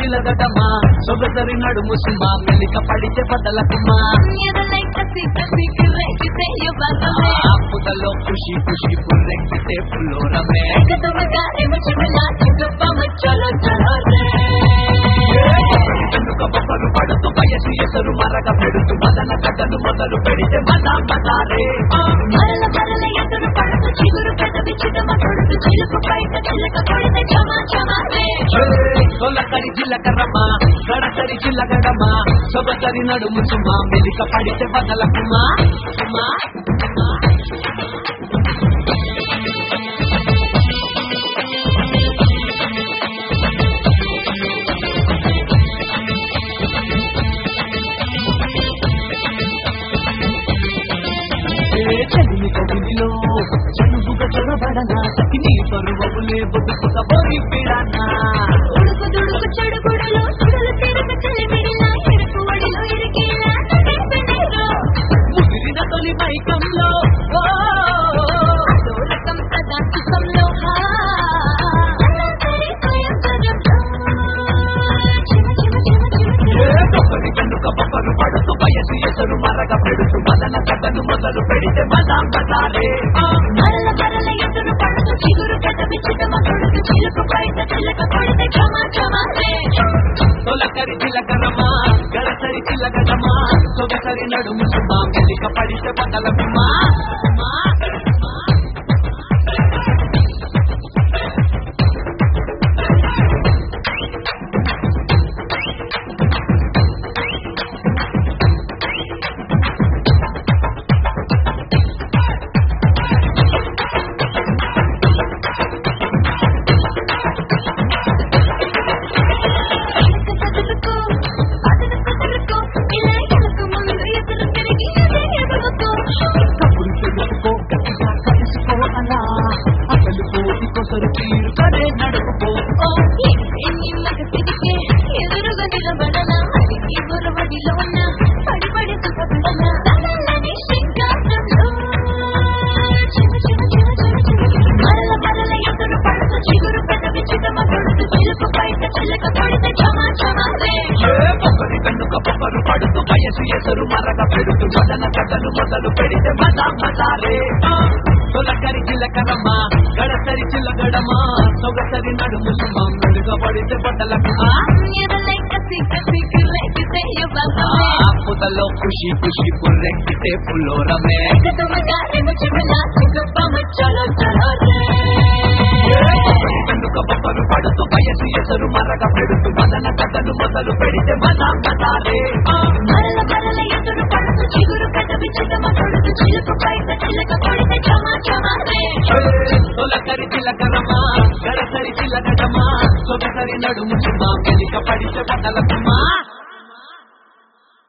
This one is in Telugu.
చిలగడమా సొగసరి నడుము సుమా మెలిక పడితే బదలకుమా ఆపుదలో ఖుషి ఖుషి పుర్రెక్కితే పుల్లోరమే కన్నుక బొబ్బలు పడుతూ వయసు ఎసరు మరగ పెడుతూ మదన కథలు మొదలు పెడితే మదా మదారే మరల మరల ఎదురు పడుతూ చిగురు పెదవి చిదమ కొడుతూ చిలుకు బయట చిలక కొడితే చమా చమారే తొలకరి చిల్లకరమా గడసరి చిల్లగడమా సొగసరి నడుము సుమా మెలిక పడితే బదలకుమా సుమా సుమా చెల్లి కబులిలో చెలుగుగా చొరబడనా సకిని పరువములే బొట్టుక బొరి పిడనా ఉడుకు దుడుకు చెడుగుడులు సుడులు తిరుగు చెలిమిడిలా ఇరుకు వడిలో ఇరికేలా నడిపెనెరో ముదిరిన తొలి మైకంలో ఓ, అదోరకం సదా సుఖంలో హా అలసరి స్వయం సజంలో చిమ చిమ చిమ చిమ ఏ బొబ్బరి కన్నుక బొబ్బరు పడుతూ వయసు ఎసరు మరగ పెడుతూ మదన కథను మొదలు పెడితే మదా మదారే మరల మరల ఎదురు పడుతూ చిగురు పెదవి చిదమ కొడుతూ చిలుకు బయట చిలక కొడితే చమా చమారే తొలకరి చిలకరమా గడసరి చిల్లగడమా సొగసరి నడుము సుమా మెలిక పడితే బదలకుమా సుమా సుమా కదులుకో అదను కదులుకో ఇలా ఎదుకు ముందు ఎదురు తిరిగి అదే ఎదుగుకో కబురు తెలుసుకో గట్టిగా కలుసుకో అలా అసలు కోటి కొసరు తీరు కదే నడుపుకో ఓ ఎన్ని మగసిరికే ఎదురుగా నిలబడనా అడిగి బురవడిలోన పడి పడి సుఖపడనా తలలని శంకాసంలో చిమ చిమ చిమ చిమ చిమ మరల మరల ఎదురు పడుతూ చిగురు పెదవి చిదమ కొడుతూ చిలుకు బయట చిలక కొడితే చమా చమారే ఏ బొబ్బరి కన్నుక బొబ్బరు పడుతూ వయసు ఎసరు మరగ పెడుతూ మదన కథలు మొదలు పెడితే మదా మదారే తొలకరి చిలకరమ్మా గడసరి చిల్లగడమా సొగసరి నడుము సుమా మెరుగ పడితే బట్టలకుమా ఎదలై కసి కసి కిలైతే ఇవ్వవే ఆపుదలో ఖుషి ఖుషి పుర్రెక్కితే పుల్లోరమే కదమగా ఎముచిమలా సిగప్ప మచ్చలో చలోరే కన్నుక బొబ్బరు పడుతూ వయసు ఎసరు మరగ పెడుతూ మదన కథలు మొదలు పెడితే మదా మదారే మరల మరల ఎదురు పడుతూ చిగురు పెదవి చిదమ కొడుతూ చిలుకు బయట చిలక కొడితే చమా చమారే తొలకరి చిలకరమా గడసరి చిల్లగడమా సొగసరి నడుము సుమా మెలిక పడితే బదలకుమా